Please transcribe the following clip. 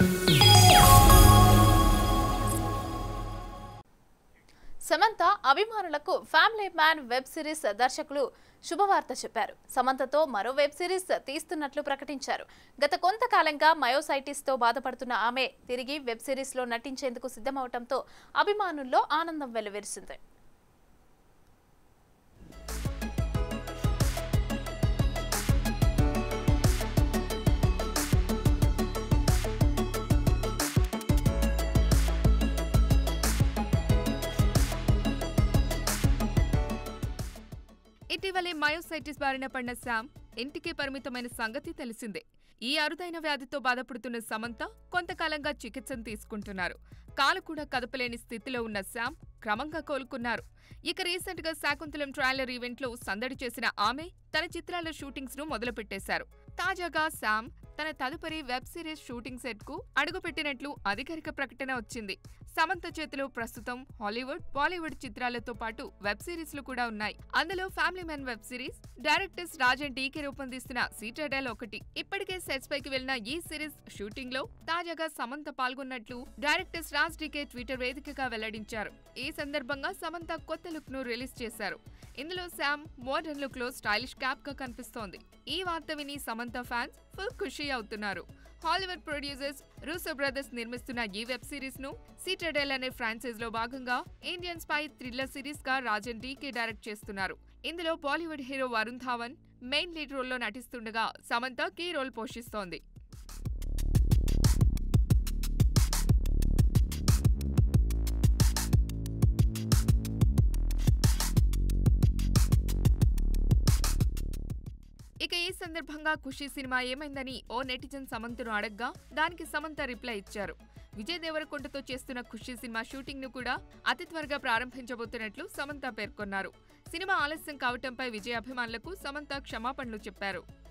సమంత అభిమానులకు family man web series దర్శకులు శుభవార్త చెప్పారు సమంతతో మరో వెబ్ సిరీస్ తీస్తున్నట్లు ప్రకటించారు గత కొంతకాలంగా మయోసైటిస్ తో బాధపడుతున్న ఆమె తిరిగి వెబ్ సిరీస్ లో నటించేందుకు సిద్ధమవటంతో అభిమానుల్లో ఆనందం వెల్లువిరిసింది ఇటీవలే మయోసైటిస్ బారిన పడిన శామ్ ఇంటికి పరిమితమైన సంగతి తెలిసిందే ఈ అరుదైన వ్యాధితో బాధపడుతున్న సమంత కొంతకాలంగా చికిత్సను తీసుకుంటున్నారు కాలు కూడా కదపలేని స్థితిలో ఉన్న శామ్ క్రమంగా కోలుకున్నారు ఇక రీసెంట్ గా శాకుంతలం ట్రైలర్ ఈవెంట్ లో సందడి చేసిన ఆమె తన చిత్రాల షూటింగ్స్ ను మొదలుపెట్టేశారు తాజాగా శామ్ తన తదుపరి వెబ్ సిరీస్ షూటింగ్ సెట్ కు అడుగుపెట్టినట్లు అధికారిక ప్రకటన వచ్చింది సమంత చేతిలో ప్రస్తుతం హాలీవుడ్ బాలీవుడ్ చిత్రాలతో పాటు వెబ్ సిరీస్లు కూడా ఉన్నాయి అందులో family man web series directors Raj and DK రూపొందిస్తున్న సీటెడల్ ఒకటి ఇప్పటికే సెట్స్ పైకి వెళ్లిన ఈ సిరీస్ షూటింగ్ లో తాజాగా సమంత పాల్గొన్నట్లు డైరెక్టర్స్ రాజ్ డీకే ట్విట్టర్ వేదికగా వెల్లడించారు ఈ సందర్భంగా సమంత కొత్త లుక్ ను రిలీజ్ చేశారు ఇందులో శామ్ మోడర్న్ లుక్ లో స్టైలిష్ క్యాప్ గా కనిపిస్తోంది ఈ వార్త విని సమంత ఫ్యాన్స్ ఫుల్ ఖుషి అవుతున్నారు హాలీవుడ్ ప్రొడ్యూసర్స్ రూసో బ్రదర్స్ నిర్మిస్తున్న ఈ వెబ్ సిరీస్ ను సీటెడెల్ అనే ఫ్రాంచైజ్ లో భాగంగా ఇండియన్ స్పై థ్రిల్లర్ సిరీస్ గా రాజన్ డీకే డైరెక్ట్ చేస్తున్నారు ఇందులో Bollywood hero Varun Dhawan main lead రోల్లో నటిస్తుండగా సమంత కీ రోల్ పోషిస్తోంది ఇక ఈ సందర్భంగా ఖుషి సినిమా ఏమైందని ఓ నెటిజన్ సమంతను అడగ్గా దానికి సమంత రిప్లై ఇచ్చారు విజయ్ దేవరకొండతో చేస్తున్న ఖుషి సినిమా షూటింగ్ ను కూడా అతి త్వరగా ప్రారంభించబోతున్నట్లు సమంత పేర్కొన్నారు సినిమా ఆలస్యం కావటంపై విజయ్ అభిమానులకు సమంత క్షమాపణలు చెప్పారు